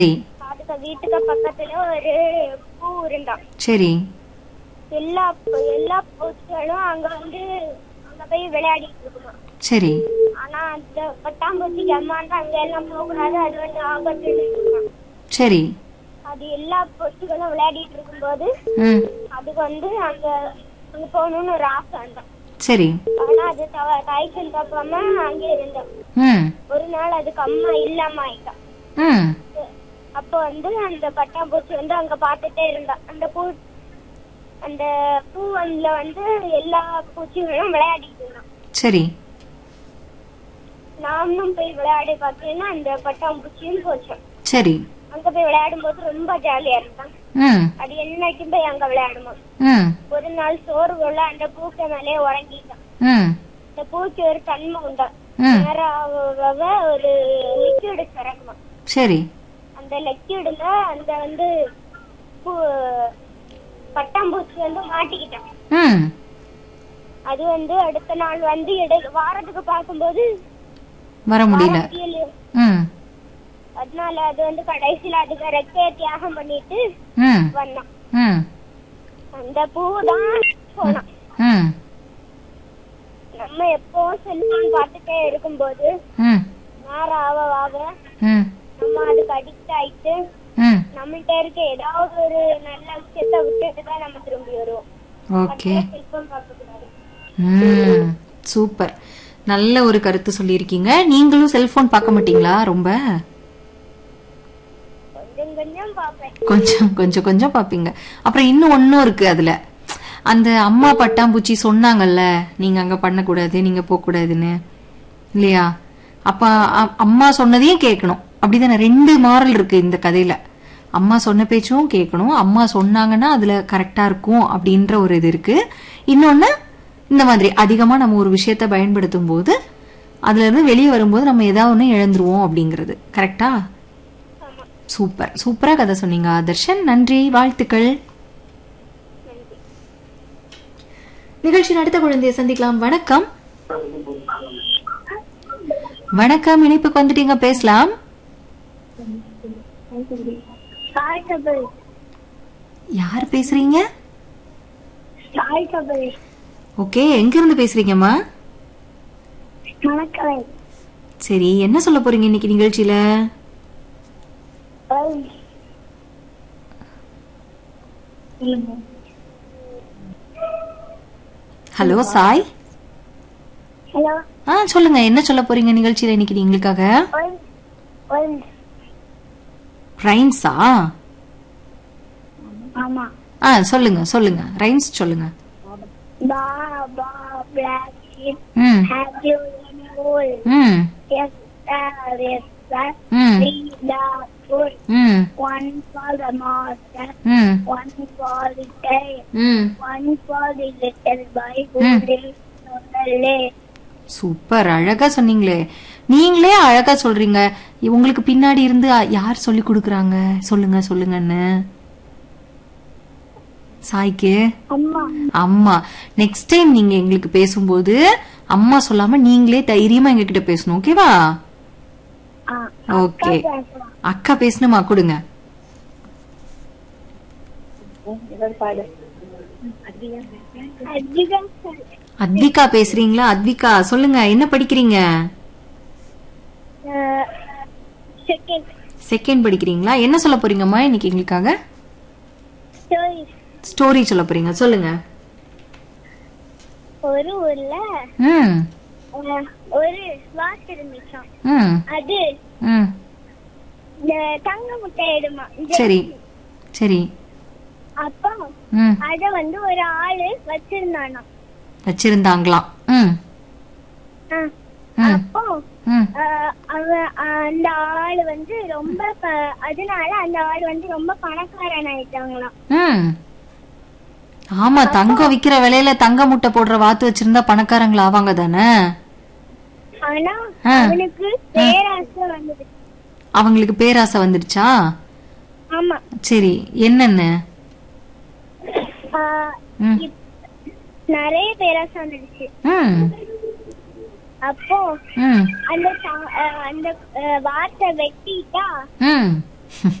சரி அதுக்கு வீட்டுக்கு பக்கத்துல ஒரு பூ இருந்தான் சரி எல்லா பூ- எல்லா பூச்சிகளும் அங்க வந்து அங்க போய் விளையாடிட்டு இருக்குமா சரி ஆனா அந்த பட்டாம்பூச்சிக்கு அம்மாண்ட அங்க எல்லாம் போகக்கூடாது அது வந்து ஆபத்துன்னு இருக்குமா சரி அது எல்லா பூச்சிகளும் விளையாடிட்டு இருக்கும்போது ம் அதுக்கு வந்து அங்க அங்க போகணும்னு ஒரு ஆசை இருந்தான் சரி ஆனா அது தவ- தாய்ச்சல் தப்பாம அங்கே இருந்தோம் ம் ஒரு நாள் அதுக்கு அம்மா இல்லாம ஆயிட்டான் ம் அப்போ வந்து அந்த பட்டாம்பூச்சி வந்து அங்க பாத்துட்டே இருந்தா அந்த பூ அந்த பூவன்ல வந்து எல்லா பூச்சிகளும் விளையாடிட்டு இருந்தான் சரி நானும் போய் விளையாடி பார்த்தீங்கன்னா அந்த பட்டாம்பூச்சியும் போச்சோம் சரி அங்க போய் விளையாடும் போது ரொம்ப ஜாலியா இருந்தான் ம் அது என்னைக்கும் போய் அங்க விளையாடுமா ம் ஒரு நாள் சோறு உள்ள அந்த பூக்க மேலே உறங்கிட்டான் ம் அந்த பூக்கு ஒரு தன்மை உண்டா ம் நேரம் ஆக ஆக ஒரு லிக்விடு சுரக்குமா சரி அந்த லிக்விடுல அந்த வந்து பூ பட்டாம்பூச்சி வந்து மாட்டிக்கிட்டான் ம் அது வந்து அடுத்த நாள் வந்து இடை வாரத்துக்கு பார்க்கும்போது வர முடியல முடியல. ம் அதனால அது வந்து கடைசியில அதுக்கு ரெக்கைய தியாகம் பண்ணிட்டு ம் வந்தான் ம் அந்த பூ தான் போனான் ம் நம்ம எப்பவும் செல்போன் பார்த்துட்டே இருக்கும்போது ம் நேரம் ஆக ஆக ம் நம்ம அதுக்கு அடிக்ட் ஆயிட்டு ம் நம்மள்ட்ட இருக்க ஏதாவது ஒரு நல்ல விஷயத்த விட்டுட்டு தான் நம்ம திரும்பி வருவோம் ஓகே செல்போன் பார்க்க கூடாது ம் சூப்பர் நல்ல ஒரு கருத்து சொல்லியிருக்கீங்க நீங்களும் செல்போன் பார்க்க மாட்டீங்களா ரொம்ப கொஞ்சம் கொஞ்சம் பார்ப்பேன் கொஞ்சம் கொஞ்சம் கொஞ்சம் பார்ப்பீங்க அப்புறம் இன்னும் ஒன்றும் இருக்கு அதுல அந்த அம்மா பட்டாம்பூச்சி சொன்னாங்கல்ல நீங்க அங்க பண்ணக்கூடாது நீங்க போகக்கூடாதுன்னு இல்லையா அப்ப அ- அம்மா சொன்னதையும் கேட்கணும் அப்படிதானே ரெண்டு மாரல் இருக்கு இந்த கதையில அம்மா சொன்ன பேச்சும் கேட்கணும் அம்மா சொன்னாங்கன்னா அதுல கரெக்டா இருக்கும் அப்படின்ற ஒரு இது இருக்கு இன்னொன்னு இந்த மாதிரி அதிகமா நம்ம ஒரு விஷயத்த பயன்படுத்தும் போது அதுல இருந்து வெளியே வரும்போது நம்ம ஏதாவது ஒண்ணு இழந்துருவோம் அப்படிங்கிறது கரெக்டா ஆமா சூப்பர் சூப்பரா கதை சொன்னீங்க ஆதர்ஷன் நன்றி வாழ்த்துக்கள் நன்றி நிகழ்ச்சி நடத்த குழந்தைய சந்திக்கலாம் வணக்கம் வணக்கம் இணைப்புக்கு வந்துட்டீங்க பேசலாம் சாய் கபல் யார் பேசுறீங்க சாய் கபல் ஓகே எங்க இருந்து பேசுறீங்கம்மா மணக்கலை சரி என்ன சொல்ல போறீங்க இன்னைக்கு நிகழ்ச்சியில ஹலோ சாய் ஹலோ ஆ சொல்லுங்க என்ன சொல்ல போறீங்க நிகழ்ச்சியில இன்னைக்கு எங்களுக்காக ரைம்ஸா ஆமா ஆ சொல்லுங்க சொல்லுங்க ரைம்ஸ் சொல்லுங்க baa baa black sheep hmm have you any wool hmm yes sir yes sir hmm three the full hmm one for the master hmm one for the dame hmm one for the little boy who hmm. Lives on the lane super அழகா சொன்னீங்களே நீங்களே அழகா சொல்றீங்க உங்களுக்கு பின்னாடி இருந்து அ- யார் சொல்லி கொடுக்கறாங்க சொல்லுங்க சொல்லுங்கன்னு சாய்க்கு அம்மா அம்மா நெக்ஸ்ட் டைம் நீங்க எங்களுக்கு பேசும்போது அம்மா சொல்லாம நீங்களே தைரியமா எங்க கிட்ட பேசணும் ஓகேவா ஆ ஓகே பேசலாம் அக்கா பேசணுமா கொடுங்க அதிகம் அத்விகா பேசுறீங்களா அத்விகா சொல்லுங்க என்ன படிக்கிறீங்க செகண்ட் செகண்ட் படிக்கிறீங்களா என்ன சொல்ல போறீங்கம்மா இன்னைக்கு எங்களுக்காக ஸ்டோரி ஸ்டோரி சொல்ல போறீங்க சொல்லுங்க ஒரு ஊர்ல ம் அஹ், ஒரு வாத்து இருந்துச்சாம் ம் அது ம் இந்த தங்க முட்டை இடுமா சரி சரி அப்போ ம் அத வந்து ஒரு ஆளு வச்சிருந்தானாம் வச்சிருந்தாங்களாம் ம் அஹ், ம் அப்போ ம் அஹ், அவன் அந்த ஆளு வந்து ரொம்ப ப- அதனால அந்த ஆள் வந்து ரொம்ப பணக்காரன் ஆயிட்டாங்களாம் ம் ஆமா தங்கம் விக்கிற விலையில தங்க முட்டை போடுற வாத்து வச்சிருந்தா பணக்காரங்களா ஆவாங்க தானே ஆனா ஆ. அவனுக்கு பேராசை வந்தது அவங்களுக்கு பேராசை வந்துடுச்சா ஆமா சரி என்னன்னு ஆஹ், ம் இப்- நிறைய பேராசை வந்துடுச்சு ம் அப்போ ம் அந்த சா- அஹ், அந்த அஹ், வாத்தை வெட்டிட்டா ம்